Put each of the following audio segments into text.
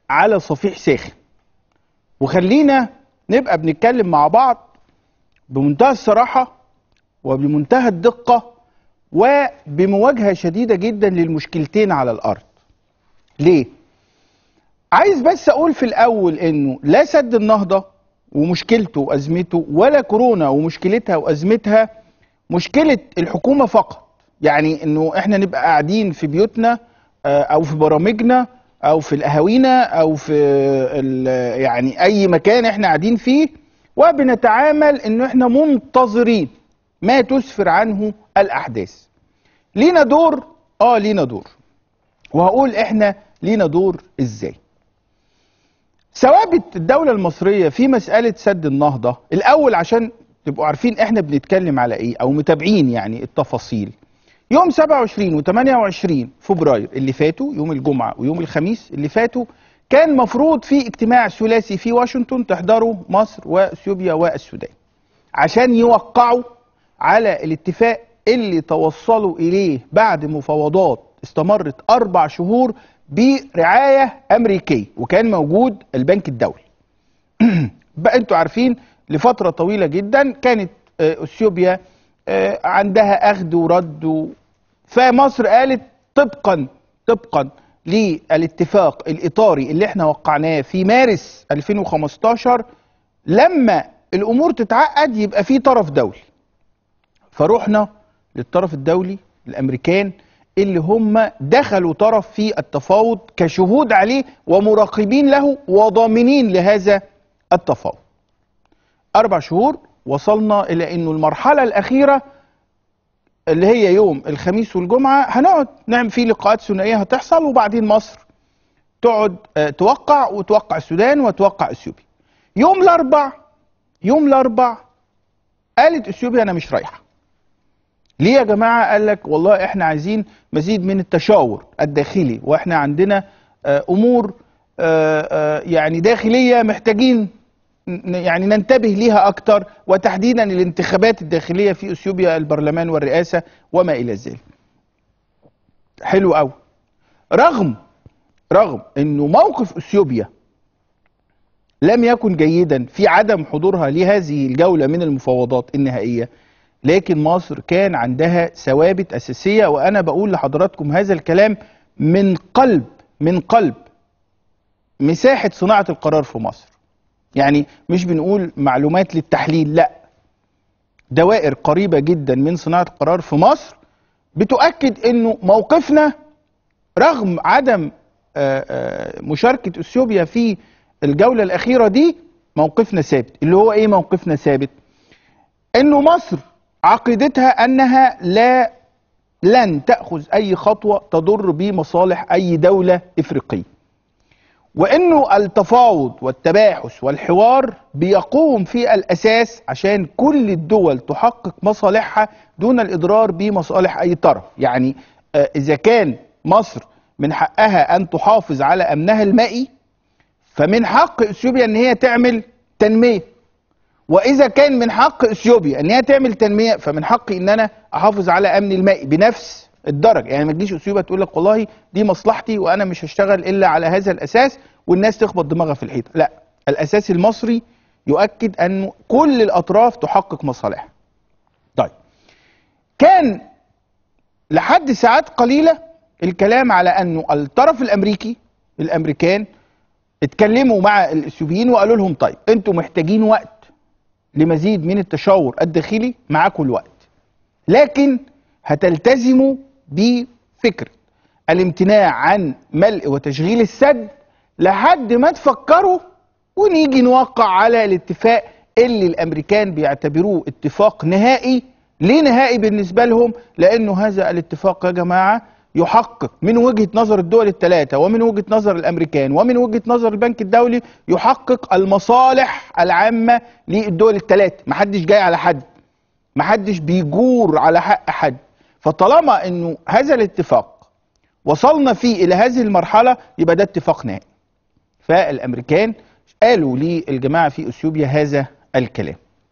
على صفيح ساخن وخلينا نبقى بنتكلم مع بعض بمنتهى الصراحة وبمنتهى الدقة وبمواجهة شديدة جدا للمشكلتين على الأرض ليه؟ عايز بس أقول في الأول إنه لا سد النهضة ومشكلته وأزمته ولا كورونا ومشكلتها وأزمتها مشكلة الحكومة فقط يعني إنه إحنا نبقى قاعدين في بيوتنا آه، أو في برامجنا أو في القهاوينا أو في ال- يعني أي مكان إحنا قاعدين فيه وبنتعامل إنه إحنا منتظرين ما تسفر عنه الأحداث لينا دور اه لينا دور وهقول احنا لينا دور ازاي ثوابت الدولة المصرية في مسألة سد النهضة الأول عشان تبقوا عارفين احنا بنتكلم على ايه أو متابعين يعني التفاصيل يوم 27 و 28 فبراير اللي فاتوا يوم الجمعة ويوم الخميس اللي فاتوا كان مفروض في اجتماع ثلاثي في واشنطن تحضره مصر واثيوبيا والسودان عشان يوقعوا على الاتفاق اللي توصلوا اليه بعد مفاوضات استمرت اربع شهور برعايه امريكيه وكان موجود البنك الدولي. بقى انتوا عارفين لفتره طويله جدا كانت آه، اثيوبيا آه، عندها اخذ ورد و- فمصر قالت طبقا طبقا للاتفاق الاطاري اللي احنا وقعناه في مارس 2015 لما الامور تتعقد يبقى في طرف دولي فروحنا للطرف الدولي الامريكان اللي هم دخلوا طرف في التفاوض كشهود عليه ومراقبين له وضامنين لهذا التفاوض اربع شهور وصلنا الى انه المرحله الاخيره اللي هي يوم الخميس والجمعه هنقعد نعمل فيه لقاءات ثنائيه هتحصل وبعدين مصر تقعد آه، توقع وتوقع السودان وتوقع اثيوبيا يوم الاربع يوم الاربع قالت اثيوبيا انا مش رايحه ليه يا جماعه قال لك والله احنا عايزين مزيد من التشاور الداخلي واحنا عندنا آه، امور آه، آه، يعني داخليه محتاجين ن- يعني ننتبه ليها اكتر وتحديدا الانتخابات الداخليه في اثيوبيا البرلمان والرئاسه وما الى ذلك حلو قوي رغم رغم انه موقف اثيوبيا لم يكن جيدا في عدم حضورها لهذه الجولة من المفاوضات النهائية لكن مصر كان عندها ثوابت أساسية وأنا بقول لحضراتكم هذا الكلام من قلب من قلب مساحة صناعة القرار في مصر يعني مش بنقول معلومات للتحليل لا دوائر قريبة جدا من صناعة القرار في مصر بتؤكد انه موقفنا رغم عدم آه، آه، مشاركة اثيوبيا في الجولة الأخيرة دي موقفنا ثابت اللي هو ايه موقفنا ثابت انه مصر عقيدتها انها لا لن تأخذ اي خطوة تضر بمصالح اي دولة افريقية وانه التفاوض والتباحث والحوار بيقوم في الاساس عشان كل الدول تحقق مصالحها دون الاضرار بمصالح اي طرف يعني آه، اذا كان مصر من حقها ان تحافظ على امنها المائي فمن حق اثيوبيا ان هي تعمل تنميه واذا كان من حق اثيوبيا ان هي تعمل تنميه فمن حقي ان انا احافظ على امني المائي بنفس الدرجه يعني ما تجيش اثيوبيا تقول لك والله دي مصلحتي وانا مش هشتغل الا على هذا الاساس والناس تخبط دماغها في الحيطه لا الاساس المصري يؤكد انه كل الاطراف تحقق مصالحها طيب كان لحد ساعات قليله الكلام على انه الطرف الامريكي الامريكان اتكلموا مع الاثيوبيين وقالوا لهم طيب انتوا محتاجين وقت لمزيد من التشاور الداخلي معاكم الوقت لكن هتلتزموا بفكرة الامتناع عن ملء وتشغيل السد لحد ما تفكروا ونيجي نوقع على الاتفاق اللي الامريكان بيعتبروه اتفاق نهائي ليه نهائي بالنسبة لهم لانه هذا الاتفاق يا جماعة يحقق من وجهة نظر الدول الثلاثة ومن وجهة نظر الامريكان ومن وجهة نظر البنك الدولي يحقق المصالح العامة للدول الثلاثة محدش جاي على حد محدش بيجور على حق حد فطالما انه هذا الاتفاق وصلنا فيه الى هذه المرحله يبقى ده اتفاق نهائي فالامريكان قالوا للجماعه في اثيوبيا هذا الكلام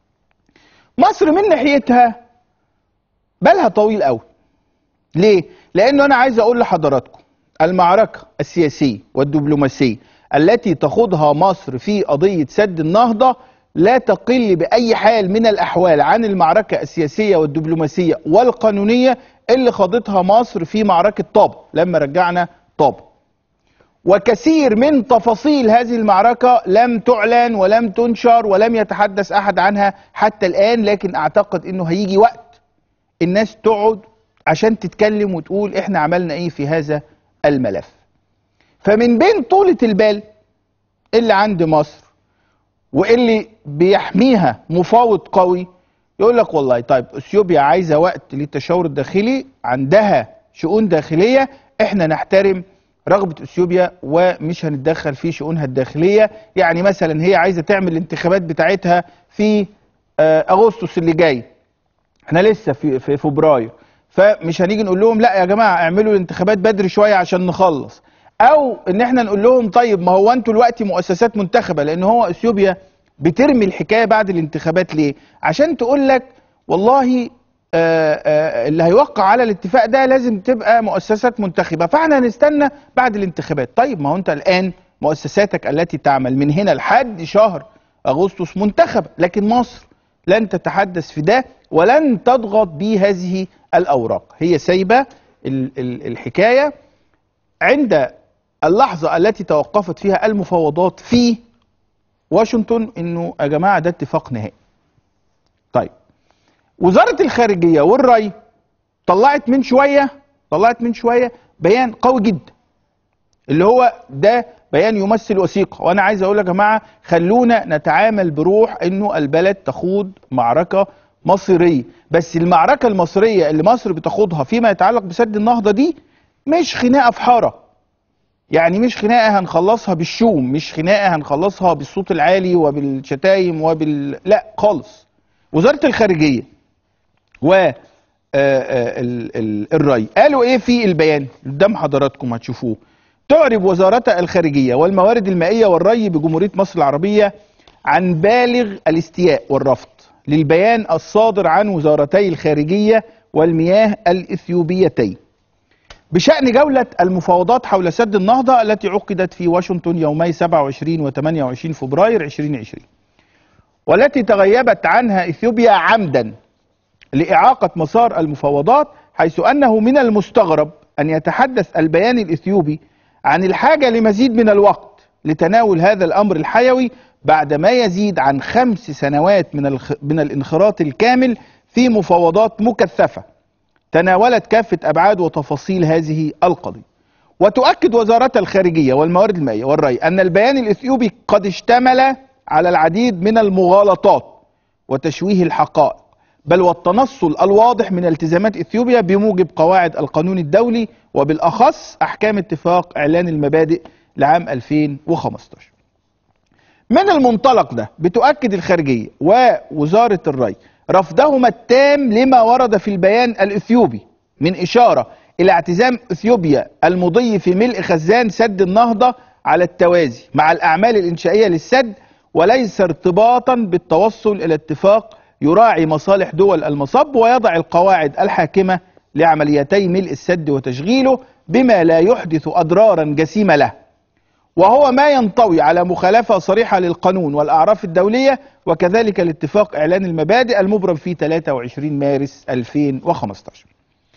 مصر من ناحيتها بالها طويل قوي ليه لانه انا عايز اقول لحضراتكم المعركه السياسيه والدبلوماسيه التي تخوضها مصر في قضية سد النهضة لا تقل بأي حال من الأحوال عن المعركة السياسية والدبلوماسية والقانونية اللي خاضتها مصر في معركة طابة لما رجعنا طابة وكثير من تفاصيل هذه المعركة لم تعلن ولم تنشر ولم يتحدث أحد عنها حتى الآن لكن أعتقد أنه هيجي وقت الناس تقعد عشان تتكلم وتقول إحنا عملنا إيه في هذا الملف فمن بين طولة البال اللي عند مصر واللي بيحميها مفاوض قوي يقول لك والله طيب اثيوبيا عايزه وقت للتشاور الداخلي عندها شؤون داخليه احنا نحترم رغبه اثيوبيا ومش هنتدخل في شؤونها الداخليه يعني مثلا هي عايزه تعمل الانتخابات بتاعتها في آه، اغسطس اللي جاي احنا لسه في في فبراير فمش هنيجي نقول لهم لا يا جماعه اعملوا الانتخابات بدري شويه عشان نخلص او ان احنا نقول لهم طيب ما هو انتوا دلوقتي مؤسسات منتخبه لان هو اثيوبيا بترمي الحكايه بعد الانتخابات ليه عشان تقول لك والله آه، آه، اللي هيوقع على الاتفاق ده لازم تبقى مؤسسات منتخبه فاحنا هنستنى بعد الانتخابات طيب ما هو انت الان مؤسساتك التي تعمل من هنا لحد شهر اغسطس منتخبه لكن مصر لن تتحدث في ده ولن تضغط بهذه الاوراق هي سايبه ال- ال- الحكايه عند اللحظه التي توقفت فيها المفاوضات في واشنطن انه يا جماعه ده اتفاق نهائي طيب وزاره الخارجيه والري طلعت من شويه طلعت من شويه بيان قوي جدا اللي هو ده بيان يمثل وثيقه وانا عايز اقول يا جماعه خلونا نتعامل بروح انه البلد تخوض معركه مصيريه بس المعركه المصريه اللي مصر بتخوضها فيما يتعلق بسد النهضه دي مش خناقه في حاره يعني مش خناقه هنخلصها بالشوم مش خناقه هنخلصها بالصوت العالي وبالشتايم وبال لا خالص وزاره الخارجيه و آه، آه، ال- ال- الري قالوا ايه في البيان قدام حضراتكم هتشوفوه تعرب وزارتا الخارجيه والموارد المائيه والري بجمهوريه مصر العربيه عن بالغ الاستياء والرفض للبيان الصادر عن وزارتي الخارجيه والمياه الاثيوبيتين بشأن جولة المفاوضات حول سد النهضة التي عقدت في واشنطن يومي 27 و 28 فبراير 2020 والتي تغيبت عنها اثيوبيا عمدا لإعاقة مسار المفاوضات حيث أنه من المستغرب أن يتحدث البيان الإثيوبي عن الحاجة لمزيد من الوقت لتناول هذا الأمر الحيوي بعد ما يزيد عن خمس سنوات من الخ... من الانخراط الكامل في مفاوضات مكثفة تناولت كافة أبعاد وتفاصيل هذه القضية وتؤكد وزارة الخارجية والموارد المائية والري أن البيان الإثيوبي قد اشتمل على العديد من المغالطات وتشويه الحقائق بل والتنصل الواضح من التزامات إثيوبيا بموجب قواعد القانون الدولي وبالأخص أحكام اتفاق إعلان المبادئ لعام 2015 من المنطلق ده بتؤكد الخارجية ووزارة الري رفضهما التام لما ورد في البيان الإثيوبي من إشارة إلى اعتزام إثيوبيا المضي في ملء خزان سد النهضة على التوازي مع الأعمال الإنشائية للسد وليس ارتباطا بالتوصل إلى اتفاق يراعي مصالح دول المصب ويضع القواعد الحاكمة لعمليتي ملء السد وتشغيله بما لا يحدث أضرارا جسيمة له وهو ما ينطوي على مخالفة صريحة للقانون والأعراف الدولية وكذلك الاتفاق إعلان المبادئ المبرم في 23 مارس 2015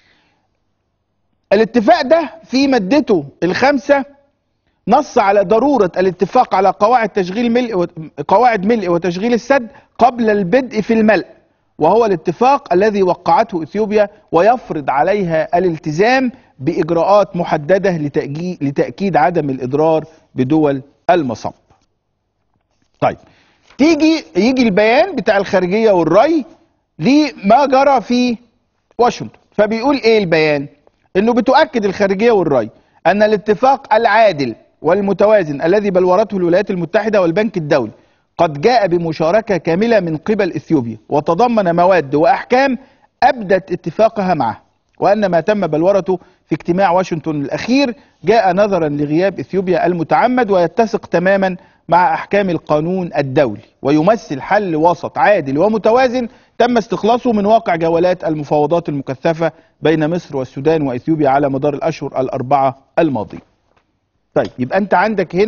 الاتفاق ده في مادته الخامسة نص على ضرورة الاتفاق على قواعد تشغيل ملء و... قواعد ملء وتشغيل السد قبل البدء في الملء وهو الاتفاق الذي وقعته اثيوبيا ويفرض عليها الالتزام باجراءات محدده لتأجي... لتاكيد عدم الاضرار بدول المصب. طيب تيجي يجي البيان بتاع الخارجيه والري لما جرى في واشنطن فبيقول ايه البيان؟ انه بتؤكد الخارجيه والري ان الاتفاق العادل والمتوازن الذي بلورته الولايات المتحده والبنك الدولي قد جاء بمشاركه كامله من قبل اثيوبيا وتضمن مواد واحكام ابدت اتفاقها معه وان ما تم بلورته في اجتماع واشنطن الاخير جاء نظرا لغياب اثيوبيا المتعمد ويتسق تماما مع احكام القانون الدولي ويمثل حل وسط عادل ومتوازن تم استخلاصه من واقع جولات المفاوضات المكثفه بين مصر والسودان واثيوبيا على مدار الاشهر الاربعه الماضيه. طيب يبقى انت عندك هنا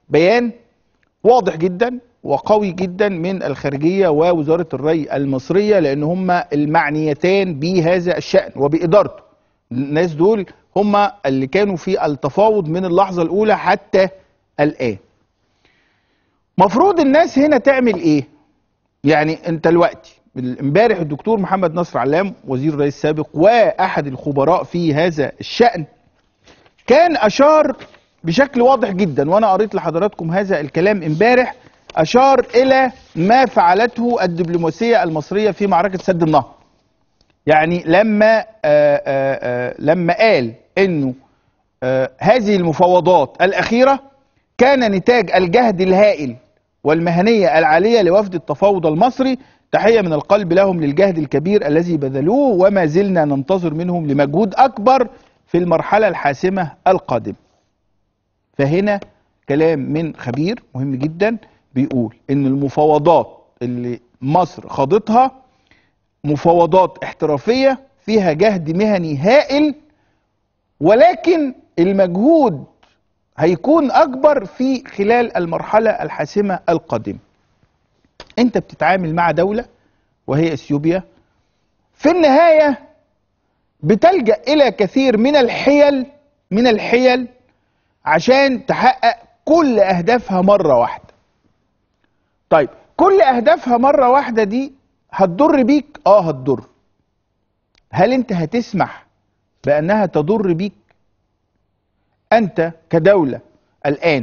بيان واضح جدا وقوي جدا من الخارجية ووزارة الري المصرية لأن هم المعنيتان بهذا الشأن وبإدارته الناس دول هم اللي كانوا في التفاوض من اللحظة الأولى حتى الآن مفروض الناس هنا تعمل إيه يعني أنت دلوقتي امبارح الدكتور محمد نصر علام وزير الرئيس السابق واحد الخبراء في هذا الشأن كان اشار بشكل واضح جدا وانا قريت لحضراتكم هذا الكلام امبارح اشار الى ما فعلته الدبلوماسيه المصريه في معركه سد النهر يعني لما آآ آآ لما قال انه هذه المفاوضات الاخيره كان نتاج الجهد الهائل والمهنيه العاليه لوفد التفاوض المصري تحيه من القلب لهم للجهد الكبير الذي بذلوه وما زلنا ننتظر منهم لمجهود اكبر في المرحله الحاسمه القادمه فهنا كلام من خبير مهم جدا بيقول ان المفاوضات اللي مصر خاضتها مفاوضات احترافيه فيها جهد مهني هائل ولكن المجهود هيكون اكبر في خلال المرحله الحاسمه القادمه انت بتتعامل مع دوله وهي اثيوبيا في النهايه بتلجا الى كثير من الحيل من الحيل عشان تحقق كل اهدافها مره واحده طيب كل اهدافها مره واحده دي هتضر بيك اه هتضر هل انت هتسمح بانها تضر بيك انت كدوله الان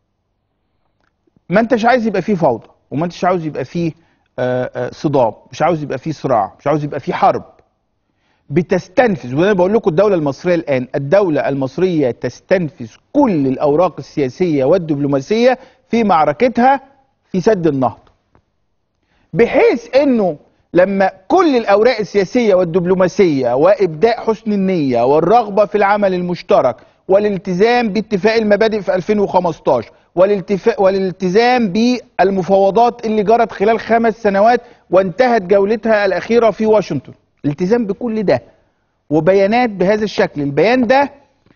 ما انتش عايز يبقى فيه فوضى وما انتش عاوز يبقى فيه آآ آآ صدام مش عاوز يبقى فيه صراع مش عاوز يبقى فيه حرب بتستنفذ وانا بقول لكم الدوله المصريه الان الدوله المصريه تستنفذ كل الاوراق السياسيه والدبلوماسيه في معركتها في سد النهضه بحيث انه لما كل الاوراق السياسيه والدبلوماسيه وابداء حسن النيه والرغبه في العمل المشترك والالتزام باتفاق المبادئ في 2015 والالتفاق والالتزام بالمفاوضات اللي جرت خلال خمس سنوات وانتهت جولتها الاخيره في واشنطن الالتزام بكل ده وبيانات بهذا الشكل البيان ده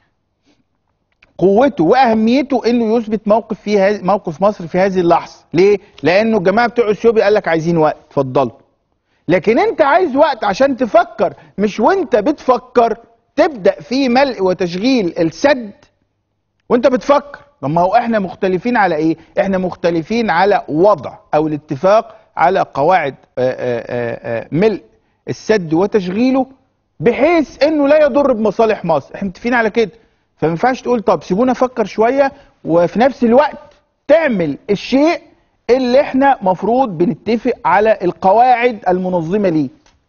قوته واهميته انه يثبت موقف في هذه موقف مصر في هذه اللحظه ليه لانه الجماعه بتوع اثيوبيا قال لك عايزين وقت اتفضلوا لكن انت عايز وقت عشان تفكر مش وانت بتفكر تبدا في ملء وتشغيل السد وانت بتفكر ما هو احنا مختلفين على ايه احنا مختلفين على وضع او الاتفاق على قواعد آآ آآ ملء السد وتشغيله بحيث انه لا يضر بمصالح مصر احنا متفقين على كده فما ينفعش تقول طب سيبونا افكر شويه وفي نفس الوقت تعمل الشيء اللي احنا مفروض بنتفق على القواعد المنظمه ليه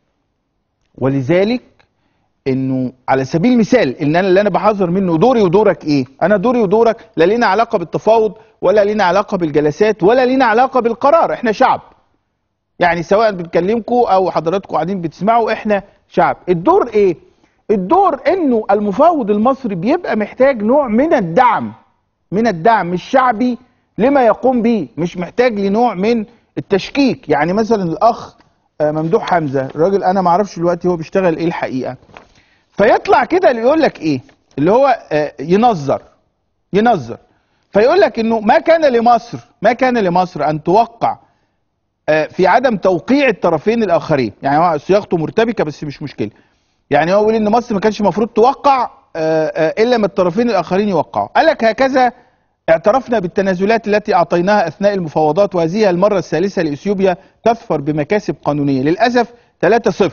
ولذلك انه على سبيل المثال ان انا اللي انا بحذر منه دوري ودورك ايه انا دوري ودورك لا لينا علاقه بالتفاوض ولا لينا علاقه بالجلسات ولا لينا علاقه بالقرار احنا شعب يعني سواء بنكلمكم او حضراتكم قاعدين بتسمعوا احنا شعب الدور ايه الدور انه المفاوض المصري بيبقى محتاج نوع من الدعم من الدعم الشعبي لما يقوم به مش محتاج لنوع من التشكيك يعني مثلا الاخ ممدوح حمزه الراجل انا ما اعرفش دلوقتي هو بيشتغل ايه الحقيقه فيطلع كده اللي يقول لك ايه اللي هو ينظر ينظر فيقول لك انه ما كان لمصر ما كان لمصر ان توقع في عدم توقيع الطرفين الاخرين يعني هو صياغته مرتبكه بس مش مشكله يعني هو بيقول ان مصر ما كانش المفروض توقع الا ما الطرفين الاخرين يوقعوا قال لك هكذا اعترفنا بالتنازلات التي اعطيناها اثناء المفاوضات وهذه المره الثالثه لاثيوبيا تظفر بمكاسب قانونيه للاسف 3-0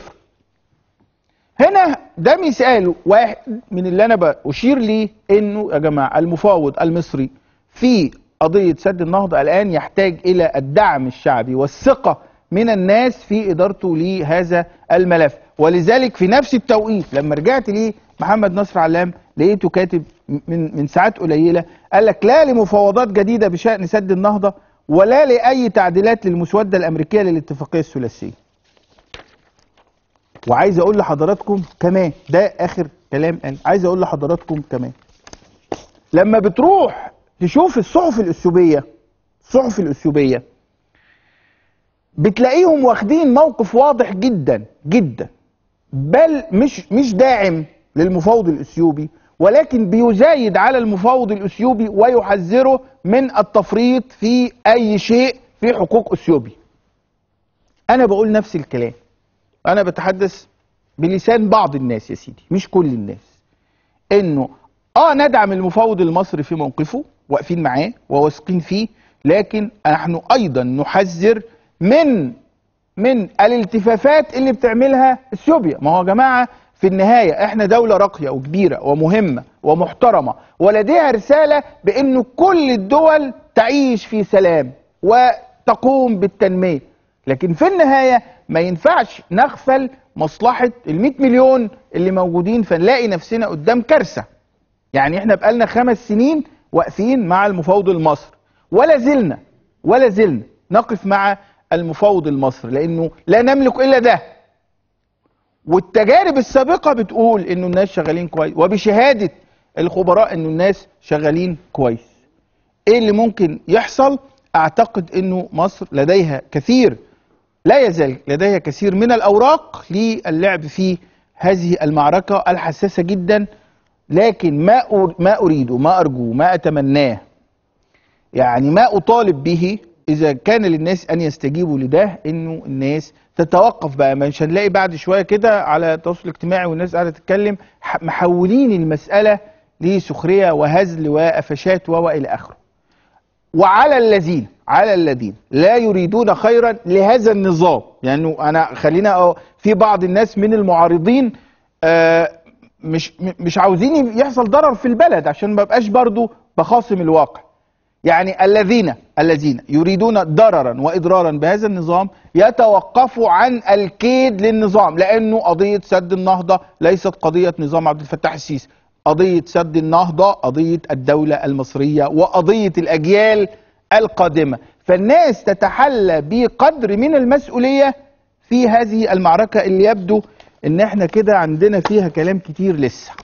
هنا ده مثال واحد من اللي انا بشير ليه انه يا جماعه المفاوض المصري في قضيه سد النهضه الان يحتاج الى الدعم الشعبي والثقه من الناس في ادارته لهذا الملف ولذلك في نفس التوقيت لما رجعت ليه محمد نصر علام لقيته كاتب من من ساعات قليله قال لك لا لمفاوضات جديده بشان سد النهضه ولا لاي تعديلات للمسوده الامريكيه للاتفاقيه الثلاثيه. وعايز اقول لحضراتكم كمان ده اخر كلام قال عايز اقول لحضراتكم كمان لما بتروح تشوف الصحف الاثيوبيه الصحف الاثيوبيه بتلاقيهم واخدين موقف واضح جدا جدا بل مش مش داعم للمفاوض الاثيوبي ولكن بيزايد على المفاوض الاثيوبي ويحذره من التفريط في اي شيء في حقوق اثيوبي انا بقول نفس الكلام انا بتحدث بلسان بعض الناس يا سيدي مش كل الناس انه اه ندعم المفاوض المصري في موقفه واقفين معاه وواثقين فيه لكن نحن ايضا نحذر من من الالتفافات اللي بتعملها اثيوبيا ما هو يا جماعه في النهايه احنا دوله راقيه وكبيره ومهمه ومحترمه ولديها رساله بانه كل الدول تعيش في سلام وتقوم بالتنميه لكن في النهايه ما ينفعش نغفل مصلحه ال 100 مليون اللي موجودين فنلاقي نفسنا قدام كارثه يعني احنا بقالنا خمس سنين واقفين مع المفاوض المصري ولا زلنا ولا زلنا نقف مع المفاوض المصري لانه لا نملك الا ده والتجارب السابقه بتقول انه الناس شغالين كويس وبشهاده الخبراء انه الناس شغالين كويس ايه اللي ممكن يحصل اعتقد انه مصر لديها كثير لا يزال لديها كثير من الاوراق للعب في هذه المعركه الحساسه جدا لكن ما أر- ما اريده ما ارجوه ما اتمناه يعني ما اطالب به اذا كان للناس ان يستجيبوا لده انه الناس تتوقف بقى مش هنلاقي بعد شويه كده على التواصل الاجتماعي والناس قاعده تتكلم ح- محولين المساله لسخريه وهزل وقفشات والى اخره وعلى الذين على الذين لا يريدون خيرا لهذا النظام يعني انا خلينا أه في بعض الناس من المعارضين آه، مش م- مش عاوزين يحصل ضرر في البلد عشان ما بقاش برضو بخاصم الواقع يعني الذين الذين يريدون ضررا واضرارا بهذا النظام يتوقفوا عن الكيد للنظام لانه قضيه سد النهضه ليست قضيه نظام عبد الفتاح السيسي قضيه سد النهضه قضيه الدوله المصريه وقضيه الاجيال القادمه فالناس تتحلى بقدر من المسؤوليه في هذه المعركه اللي يبدو ان احنا كده عندنا فيها كلام كتير لسه